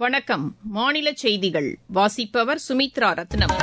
வணக்கம் மாநில செய்திகள் வாசிப்பவர் சுமித்ரா ரத்னம்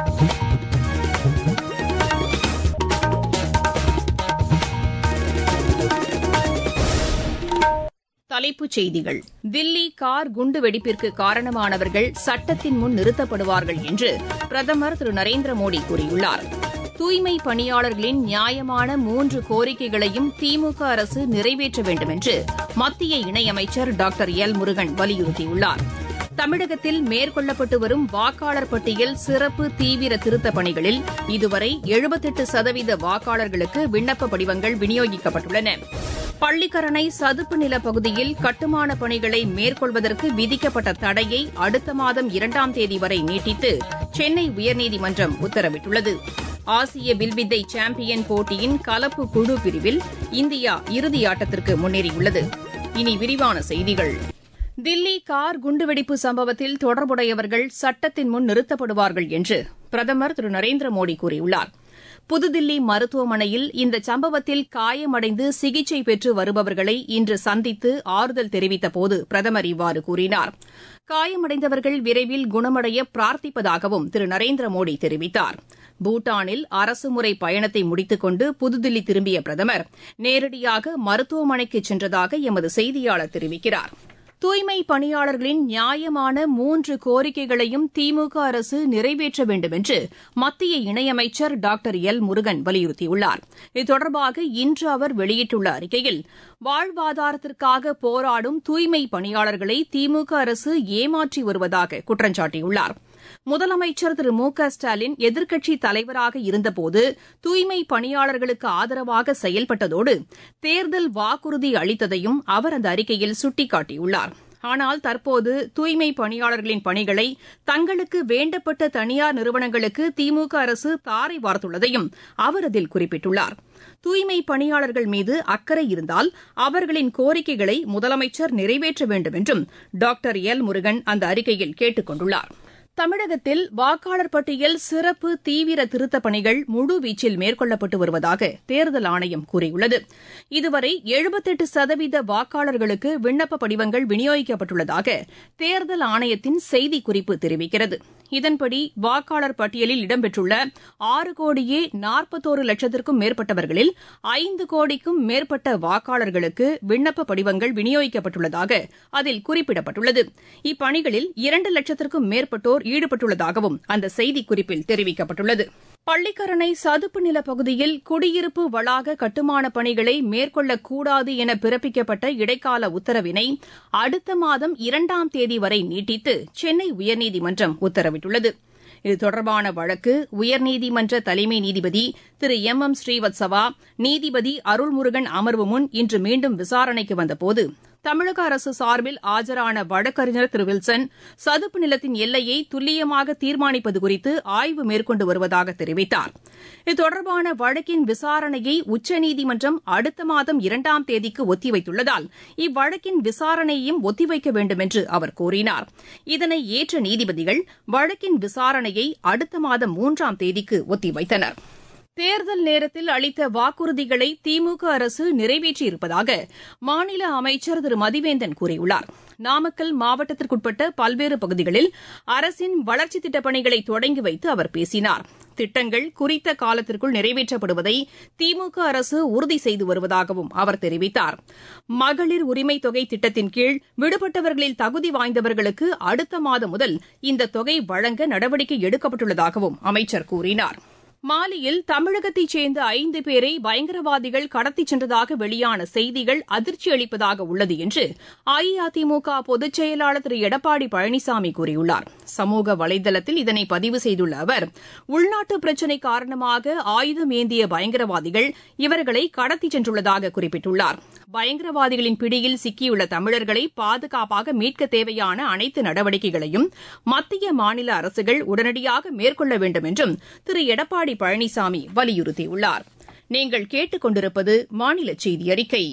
தலைப்புச் செய்திகள் தில்லி கார் குண்டுவெடிப்பிற்கு காரணமானவர்கள் சட்டத்தின் முன் நிறுத்தப்படுவார்கள் என்று பிரதமர் திரு நரேந்திர மோடி கூறியுள்ளார் தூய்மை பணியாளர்களின் நியாயமான மூன்று கோரிக்கைகளையும் திமுக அரசு நிறைவேற்ற வேண்டும் என்று மத்திய இணையமைச்சர் டாக்டர் எல் முருகன் வலியுறுத்தியுள்ளார் தமிழகத்தில் மேற்கொள்ளப்பட்டு வரும் வாக்காளர் பட்டியல் சிறப்பு தீவிர திருத்தப் பணிகளில் இதுவரை எழுபத்தெட்டு சதவீத வாக்காளர்களுக்கு விண்ணப்ப படிவங்கள் விநியோகிக்கப்பட்டுள்ளன பள்ளிக்கரணை சதுப்பு நில பகுதியில் கட்டுமான பணிகளை மேற்கொள்வதற்கு விதிக்கப்பட்ட தடையை அடுத்த மாதம் இரண்டாம் தேதி வரை நீட்டித்து சென்னை உயர்நீதிமன்றம் உத்தரவிட்டுள்ளது ஆசிய வில்வித்தை சாம்பியன் போட்டியின் கலப்பு குழு பிரிவில் இந்தியா இறுதியாட்டத்திற்கு முன்னேறியுள்ளது இனி விரிவான செய்திகள் தில்லி கார் குண்டுவெடிப்பு சம்பவத்தில் தொடர்புடையவர்கள் சட்டத்தின் முன் நிறுத்தப்படுவார்கள் என்று பிரதமர் திரு நரேந்திர மோடி கூறியுள்ளார் புதுதில்லி மருத்துவமனையில் இந்த சம்பவத்தில் காயமடைந்து சிகிச்சை பெற்று வருபவர்களை இன்று சந்தித்து ஆறுதல் தெரிவித்தபோது பிரதமர் இவ்வாறு கூறினார் காயமடைந்தவர்கள் விரைவில் குணமடைய பிரார்த்திப்பதாகவும் திரு நரேந்திர மோடி தெரிவித்தார் பூட்டானில் அரசுமுறை பயணத்தை முடித்துக் கொண்டு புதுதில்லி திரும்பிய பிரதமர் நேரடியாக மருத்துவமனைக்கு சென்றதாக எமது செய்தியாளர் தெரிவிக்கிறார் தூய்மை பணியாளர்களின் நியாயமான மூன்று கோரிக்கைகளையும் திமுக அரசு நிறைவேற்ற வேண்டும் என்று மத்திய இணையமைச்சர் டாக்டர் எல் முருகன் வலியுறுத்தியுள்ளார் இது தொடர்பாக இன்று அவர் வெளியிட்டுள்ள அறிக்கையில் வாழ்வாதாரத்திற்காக போராடும் தூய்மை பணியாளர்களை திமுக அரசு ஏமாற்றி வருவதாக குற்றம் சாட்டியுள்ளார் முதலமைச்சர் திரு மு க ஸ்டாலின் எதிர்க்கட்சித் தலைவராக இருந்தபோது தூய்மை பணியாளர்களுக்கு ஆதரவாக செயல்பட்டதோடு தேர்தல் வாக்குறுதி அளித்ததையும் அவர் அந்த அறிக்கையில் சுட்டிக்காட்டியுள்ளார் ஆனால் தற்போது தூய்மை பணியாளர்களின் பணிகளை தங்களுக்கு வேண்டப்பட்ட தனியார் நிறுவனங்களுக்கு திமுக அரசு தாரை வார்த்துள்ளதையும் அவர் அதில் குறிப்பிட்டுள்ளார் தூய்மை பணியாளர்கள் மீது அக்கறை இருந்தால் அவர்களின் கோரிக்கைகளை முதலமைச்சர் நிறைவேற்ற வேண்டும் என்றும் டாக்டர் எல் முருகன் அந்த அறிக்கையில் கேட்டுக் கொண்டுள்ளார் தமிழகத்தில் வாக்காளர் பட்டியல் சிறப்பு தீவிர திருத்தப் பணிகள் முழுவீச்சில் மேற்கொள்ளப்பட்டு வருவதாக தேர்தல் ஆணையம் கூறியுள்ளது இதுவரை எழுபத்தெட்டு சதவீத வாக்காளர்களுக்கு விண்ணப்ப படிவங்கள் விநியோகிக்கப்பட்டுள்ளதாக தேர்தல் ஆணையத்தின் செய்திக்குறிப்பு தெரிவிக்கிறது இதன்படி வாக்காளர் பட்டியலில் இடம்பெற்றுள்ள ஆறு கோடியே நாற்பத்தோரு லட்சத்திற்கும் மேற்பட்டவர்களில் ஐந்து கோடிக்கும் மேற்பட்ட வாக்காளர்களுக்கு விண்ணப்ப படிவங்கள் விநியோகிக்கப்பட்டுள்ளதாக அதில் குறிப்பிடப்பட்டுள்ளது இப்பணிகளில் இரண்டு லட்சத்திற்கும் மேற்பட்டோர் ஈடுபட்டுள்ளதாகவும் அந்த செய்திக்குறிப்பில் தெரிவிக்கப்பட்டுள்ளது பள்ளிக்கரணை சதுப்பு நில பகுதியில் குடியிருப்பு வளாக கட்டுமான பணிகளை மேற்கொள்ளக்கூடாது என பிறப்பிக்கப்பட்ட இடைக்கால உத்தரவினை அடுத்த மாதம் இரண்டாம் தேதி வரை நீட்டித்து சென்னை உயர்நீதிமன்றம் உத்தரவிட்டுள்ளது இது தொடர்பான வழக்கு உயர்நீதிமன்ற தலைமை நீதிபதி திரு எம் எம் ஸ்ரீவத்சவா நீதிபதி அருள்முருகன் அமர்வு முன் இன்று மீண்டும் விசாரணைக்கு வந்தபோது தமிழக அரசு சார்பில் ஆஜரான வழக்கறிஞர் திரு வில்சன் சதுப்பு நிலத்தின் எல்லையை துல்லியமாக தீர்மானிப்பது குறித்து ஆய்வு மேற்கொண்டு வருவதாக தெரிவித்தார் இது தொடர்பான வழக்கின் விசாரணையை உச்சநீதிமன்றம் அடுத்த மாதம் இரண்டாம் தேதிக்கு ஒத்திவைத்துள்ளதால் இவ்வழக்கின் விசாரணையையும் ஒத்திவைக்க வேண்டும் என்று அவர் கூறினார் இதனை ஏற்ற நீதிபதிகள் வழக்கின் விசாரணையை அடுத்த மாதம் மூன்றாம் தேதிக்கு ஒத்திவைத்தனா் தேர்தல் நேரத்தில் அளித்த வாக்குறுதிகளை திமுக அரசு நிறைவேற்றியிருப்பதாக மாநில அமைச்சர் திரு மதிவேந்தன் கூறியுள்ளார் நாமக்கல் மாவட்டத்திற்குட்பட்ட பல்வேறு பகுதிகளில் அரசின் வளர்ச்சித் திட்டப் பணிகளை தொடங்கி வைத்து அவர் பேசினார் திட்டங்கள் குறித்த காலத்திற்குள் நிறைவேற்றப்படுவதை திமுக அரசு உறுதி செய்து வருவதாகவும் அவர் தெரிவித்தார் மகளிர் உரிமை தொகை திட்டத்தின் கீழ் விடுபட்டவர்களில் தகுதி வாய்ந்தவர்களுக்கு அடுத்த மாதம் முதல் இந்த தொகை வழங்க நடவடிக்கை எடுக்கப்பட்டுள்ளதாகவும் அமைச்சர் கூறினார் மாலியில் தமிழகத்தைச் சேர்ந்த ஐந்து பேரை பயங்கரவாதிகள் கடத்திச் சென்றதாக வெளியான செய்திகள் அதிர்ச்சி அளிப்பதாக உள்ளது என்று அஇஅதிமுக பொதுச் செயலாளர் திரு எடப்பாடி பழனிசாமி கூறியுள்ளார் சமூக வலைதளத்தில் இதனை பதிவு செய்துள்ள அவர் உள்நாட்டு பிரச்சினை காரணமாக ஆயுதம் ஏந்திய பயங்கரவாதிகள் இவர்களை கடத்திச் சென்றுள்ளதாக குறிப்பிட்டுள்ளார் பயங்கரவாதிகளின் பிடியில் சிக்கியுள்ள தமிழர்களை பாதுகாப்பாக மீட்க தேவையான அனைத்து நடவடிக்கைகளையும் மத்திய மாநில அரசுகள் உடனடியாக மேற்கொள்ள வேண்டும் என்றும் திரு எடப்பாடி பழனிசாமி வலியுறுத்தியுள்ளார் நீங்கள் கேட்டுக் கொண்டிருப்பது மாநில செய்தி அறிக்கை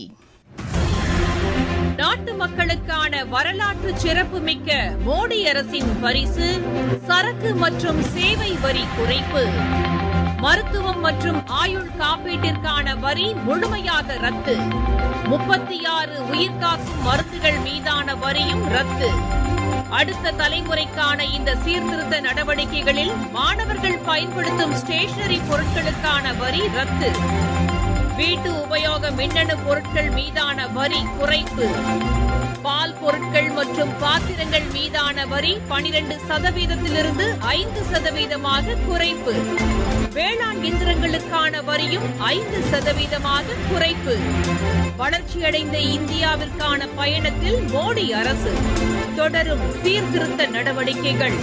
நாட்டு மக்களுக்கான வரலாற்று சிறப்புமிக்க மோடி அரசின் பரிசு சரக்கு மற்றும் சேவை வரி குறைப்பு மருத்துவம் மற்றும் ஆயுள் காப்பீட்டிற்கான வரி முழுமையாக ரத்து முப்பத்தி ஆறு உயிர்காக்கும் மருந்துகள் மீதான வரியும் ரத்து அடுத்த தலைமுறைக்கான இந்த சீர்திருத்த நடவடிக்கைகளில் மாணவர்கள் பயன்படுத்தும் ஸ்டேஷனரி பொருட்களுக்கான வரி ரத்து வீட்டு உபயோக மின்னணு பொருட்கள் மீதான வரி குறைப்பு பால் பொருட்கள் மற்றும் பாத்திரங்கள் மீதான வரி பனிரெண்டு சதவீதத்திலிருந்து ஐந்து சதவீதமாக குறைப்பு வேளாண் இயந்திரங்களுக்கான வரியும் ஐந்து சதவீதமாக குறைப்பு வளர்ச்சியடைந்த இந்தியாவிற்கான பயணத்தில் மோடி அரசு தொடரும் சீர்திருத்த நடவடிக்கைகள்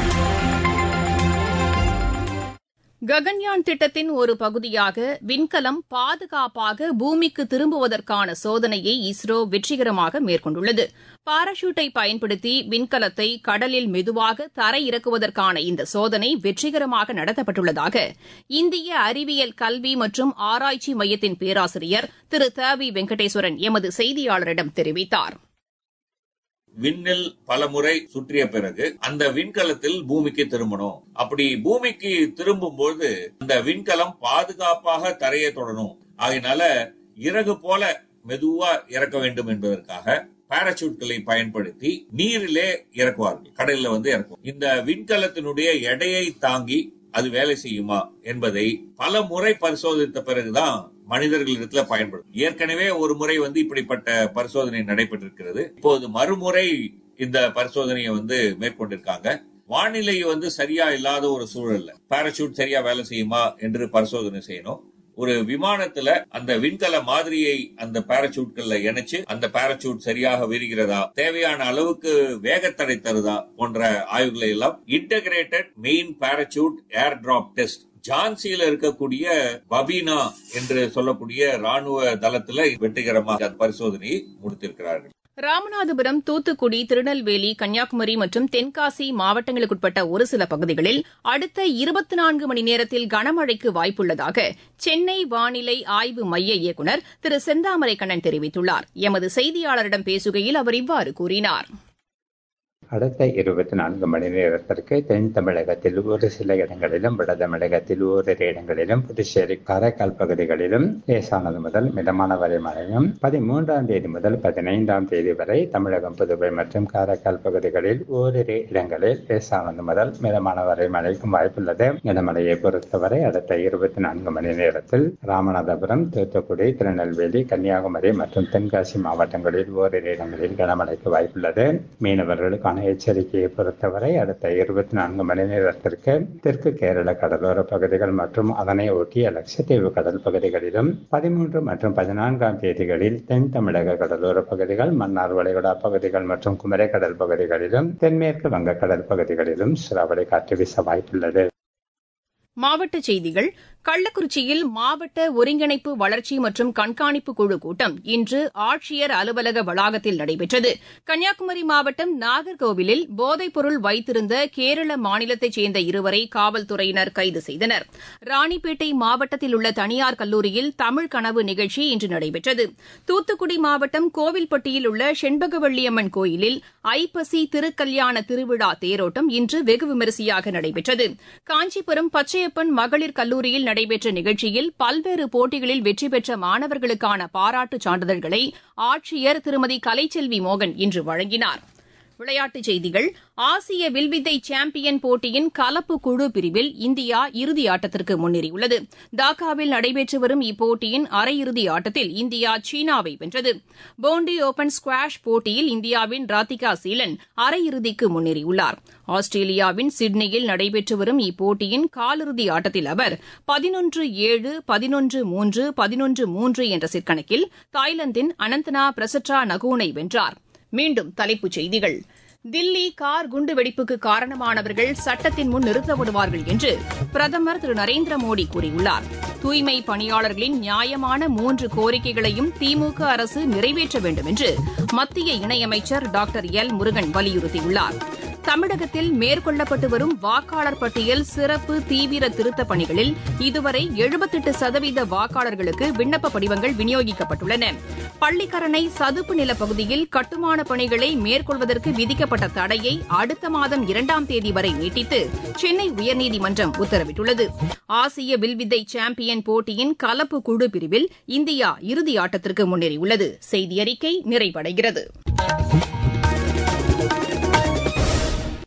ககன்யான் திட்டத்தின் ஒரு பகுதியாக விண்கலம் பாதுகாப்பாக பூமிக்கு திரும்புவதற்கான சோதனையை இஸ்ரோ வெற்றிகரமாக மேற்கொண்டுள்ளது பாராசூட்டை பயன்படுத்தி விண்கலத்தை கடலில் மெதுவாக தரையிறக்குவதற்கான இந்த சோதனை வெற்றிகரமாக நடத்தப்பட்டுள்ளதாக இந்திய அறிவியல் கல்வி மற்றும் ஆராய்ச்சி மையத்தின் பேராசிரியர் திரு த வி வெங்கடேஸ்வரன் எமது செய்தியாளரிடம் தெரிவித்தார் விண்ணில் பல முறை சுற்றிய பிறகு அந்த விண்கலத்தில் பூமிக்கு திரும்பணும் அப்படி பூமிக்கு திரும்பும் போது அந்த விண்கலம் பாதுகாப்பாக தரையை தொடரும் அதனால இறகு போல மெதுவா இறக்க வேண்டும் என்பதற்காக பாராசூட்களை பயன்படுத்தி நீரிலே இறக்குவார்கள் கடல்ல வந்து இறக்கும் இந்த விண்கலத்தினுடைய எடையை தாங்கி அது வேலை செய்யுமா என்பதை பல முறை பரிசோதித்த பிறகுதான் மனிதர்களிடத்துல பயன்படும் ஏற்கனவே ஒரு முறை வந்து இப்படிப்பட்ட பரிசோதனை நடைபெற்றிருக்கிறது இப்போது மறுமுறை இந்த பரிசோதனையை வந்து மேற்கொண்டிருக்காங்க வானிலை வந்து சரியா இல்லாத ஒரு சூழல்ல பாராசூட் சரியா வேலை செய்யுமா என்று பரிசோதனை செய்யணும் ஒரு விமானத்துல அந்த விண்கல மாதிரியை அந்த பாராசூட்கள்ல இணைச்சு அந்த பாராசூட் சரியாக விரிகிறதா தேவையான அளவுக்கு வேகத்தடை தருதா போன்ற ஆய்வுகளை எல்லாம் integrated main parachute air drop test ஜான்சியில இருக்கக்கூடிய பபீனா என்று சொல்லக்கூடிய ராணுவ தளத்துல வெற்றிகரமாக பரிசோதனையை முடித்திருக்கிறார்கள் ராமநாதபுரம் தூத்துக்குடி திருநெல்வேலி கன்னியாகுமரி மற்றும் தென்காசி மாவட்டங்களுக்குட்பட்ட ஒரு சில பகுதிகளில் அடுத்த இருபத்தி நான்கு மணி நேரத்தில் கனமழைக்கு வாய்ப்புள்ளதாக சென்னை வானிலை ஆய்வு மைய இயக்குநர் திரு செந்தாமரை கண்ணன் தெரிவித்துள்ளார் எமது செய்தியாளரிடம் பேசுகையில் அவர் இவ்வாறு கூறினார் அடுத்த இருபத்தி நான்கு மணி நேரத்திற்கு தென் தமிழகத்தில் ஒரு சில இடங்களிலும் வட தமிழகத்தில் ஓரிரு இடங்களிலும் புதுச்சேரி காரைக்கால் பகுதிகளிலும் லேசானது முதல் மிதமான வரை மழையும் பதிமூன்றாம் தேதி முதல் பதினைந்தாம் தேதி வரை தமிழகம் புதுவை மற்றும் காரைக்கால் பகுதிகளில் ஓரிரு இடங்களில் லேசானது முதல் மிதமான வரை மழைக்கும் வாய்ப்புள்ளது கனமழையை பொறுத்தவரை அடுத்த இருபத்தி நான்கு மணி நேரத்தில் ராமநாதபுரம் தூத்துக்குடி திருநெல்வேலி கன்னியாகுமரி மற்றும் தென்காசி மாவட்டங்களில் ஓரிரு இடங்களில் கனமழைக்கு வாய்ப்புள்ளது மீனவர்களுக்கான எச்சரிக்கையை பொறுத்தவரை அடுத்த இருபத்தி நான்கு மணி நேரத்திற்கு தெற்கு கேரள கடலோர பகுதிகள் மற்றும் அதனை ஒட்டிய லட்சத்தீவு கடல் பகுதிகளிலும் பதிமூன்று மற்றும் பதினான்காம் தேதிகளில் தென் தமிழக கடலோர பகுதிகள் மன்னார் வளைகுடா பகுதிகள் மற்றும் குமரி கடல் பகுதிகளிலும் தென்மேற்கு வங்கக்கடல் பகுதிகளிலும் சூறாவளி காற்று வீச வாய்ப்புள்ளது மாவட்டச் செய்திகள் கள்ளக்குறிச்சியில் மாவட்ட ஒருங்கிணைப்பு வளர்ச்சி மற்றும் கண்காணிப்பு குழு கூட்டம் இன்று ஆட்சியர் அலுவலக வளாகத்தில் நடைபெற்றது கன்னியாகுமரி மாவட்டம் நாகர்கோவிலில் போதைப்பொருள் வைத்திருந்த கேரள மாநிலத்தைச் சேர்ந்த இருவரை காவல்துறையினர் கைது செய்தனர் ராணிப்பேட்டை மாவட்டத்தில் உள்ள தனியார் கல்லூரியில் தமிழ் கனவு நிகழ்ச்சி இன்று நடைபெற்றது தூத்துக்குடி மாவட்டம் கோவில்பட்டியில் உள்ள செண்பகவள்ளியம்மன் கோயிலில் ஐப்பசி திருக்கல்யாண திருவிழா தேரோட்டம் இன்று வெகு விமரிசையாக நடைபெற்றது காஞ்சிபுரம் பச்சையப்பன் மகளிர் கல்லூரியில் நடைபெற்ற நிகழ்ச்சியில் பல்வேறு போட்டிகளில் வெற்றி பெற்ற மாணவர்களுக்கான பாராட்டுச் சான்றிதழ்களை ஆட்சியர் திருமதி கலைச்செல்வி மோகன் இன்று வழங்கினார் விளையாட்டுச் செய்திகள் ஆசிய வில்வித்தை சாம்பியன் போட்டியின் கலப்பு குழு பிரிவில் இந்தியா இறுதி ஆட்டத்திற்கு முன்னேறியுள்ளது டாக்காவில் நடைபெற்று வரும் இப்போட்டியின் அரையிறுதி ஆட்டத்தில் இந்தியா சீனாவை வென்றது போண்டி ஓபன் ஸ்குவாஷ் போட்டியில் இந்தியாவின் ராதிகா சீலன் அரையிறுதிக்கு முன்னேறியுள்ளார் ஆஸ்திரேலியாவின் சிட்னியில் நடைபெற்று வரும் இப்போட்டியின் காலிறுதி ஆட்டத்தில் அவர் பதினொன்று ஏழு பதினொன்று மூன்று பதினொன்று மூன்று என்ற சிற்கணக்கில் தாய்லாந்தின் அனந்தனா பிரசட்ரா நகூனை வென்றார் மீண்டும் தலைப்புச் செய்திகள் தில்லி கார் குண்டு வெடிப்புக்கு காரணமானவர்கள் சட்டத்தின் முன் நிறுத்தப்படுவார்கள் என்று பிரதமர் திரு நரேந்திர மோடி கூறியுள்ளார் தூய்மை பணியாளர்களின் நியாயமான மூன்று கோரிக்கைகளையும் திமுக அரசு நிறைவேற்ற வேண்டும் என்று மத்திய இணையமைச்சர் டாக்டர் எல் முருகன் வலியுறுத்தியுள்ளார் தமிழகத்தில் மேற்கொள்ளப்பட்டு வரும் வாக்காளர் பட்டியல் சிறப்பு தீவிர திருத்தப் பணிகளில் இதுவரை எழுபத்தெட்டு சதவீத வாக்காளர்களுக்கு விண்ணப்ப படிவங்கள் விநியோகிக்கப்பட்டுள்ளன பள்ளிக்கரணை சதுப்பு நில பகுதியில் கட்டுமான பணிகளை மேற்கொள்வதற்கு விதிக்கப்பட்ட தடையை அடுத்த மாதம் இரண்டாம் தேதி வரை நீட்டித்து சென்னை உயர்நீதிமன்றம் உத்தரவிட்டுள்ளது ஆசிய வில்வித்தை சாம்பியன் போட்டியின் கலப்பு குழு பிரிவில் இந்தியா இறுதி ஆட்டத்திற்கு முன்னேறியுள்ளது செய்தி அறிக்கை நிறைவடைகிறது